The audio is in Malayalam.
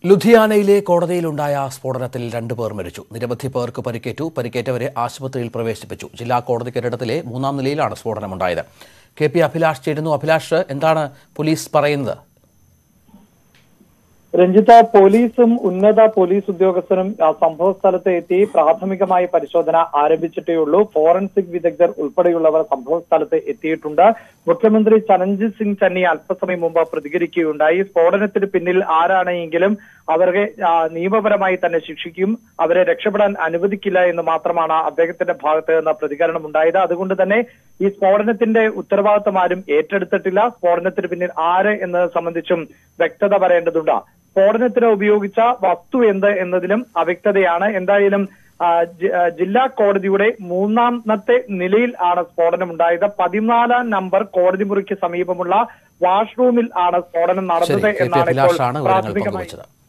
ലുധിയാനയിലെ കോടതിയിലുണ്ടായ സ്ഫോടനത്തിൽ രണ്ടുപേർ മരിച്ചു നിരവധി പേർക്ക് പരിക്കേറ്റു പരിക്കേറ്റവരെ ആശുപത്രിയിൽ പ്രവേശിപ്പിച്ചു ജില്ലാ കോടതി കെട്ടിടത്തിലെ മൂന്നാം നിലയിലാണ് സ്ഫോടനമുണ്ടായത് കെ പി അഭിലാഷ് ചേരുന്നു അഭിലാഷ് എന്താണ് പോലീസ് പറയുന്നത് രഞ്ജിത പോലീസും ഉന്നത പോലീസ് ഉദ്യോഗസ്ഥരും ആ, സംഭവ സ്ഥലത്ത് എത്തി പ്രാഥമികമായി പരിശോധന ആരംഭിച്ചിട്ടേയുള്ളൂ ഫോറൻസിക് വിദഗ്ധർ ഉൾപ്പെടെയുള്ളവർ സംഭവ സ്ഥലത്ത് എത്തിയിട്ടുണ്ട് മുഖ്യമന്ത്രി ചരൺജിത് സിംഗ് ചന്നി അല്പസമയം മുമ്പ് പ്രതികരിക്കുകയുണ്ടായി സ്ഫോടനത്തിന് പിന്നിൽ ആരാണെങ്കിലും അവരെ ആ, നിയമപരമായി തന്നെ ശിക്ഷിക്കും അവരെ രക്ഷപ്പെടാൻ അനുവദിക്കില്ല എന്ന് മാത്രമാണ് അദ്ദേഹത്തിന്റെ ഭാഗത്ത് നിന്ന് പ്രതികരണം ഉണ്ടായത് അതുകൊണ്ട് തന്നെ ഈ സ്ഫോടനത്തിന്റെ ഉത്തരവാദിത്തം ആരും ഏറ്റെടുത്തിട്ടില്ല സ്ഫോടനത്തിന് പിന്നിൽ ആര് എന്നത് സംബന്ധിച്ചും വ്യക്തത വരേണ്ടതുണ്ട് സ്ഫോടനത്തിന് ഉപയോഗിച്ച വസ്തു എന്ത് എന്നതിലും അവ്യക്തതയാണ് എന്തായാലും ആ, ജി- ആ, ജില്ലാ കോടതിയുടെ മൂന്നാമത്തെ നിലയിൽ ആണ് സ്ഫോടനം ഉണ്ടായത് പതിനാലാം നമ്പർ കോടതി മുറിക്ക് സമീപമുള്ള വാഷ്റൂമിൽ ആണ് സ്ഫോടനം ശരി നടന്നത് കെ പി എന്നാണ് ഇപ്പോൾ അഭിലാഷാണ് വിവരങ്ങൾ പ്രാഥമികമായി പങ്കുവച്ചത്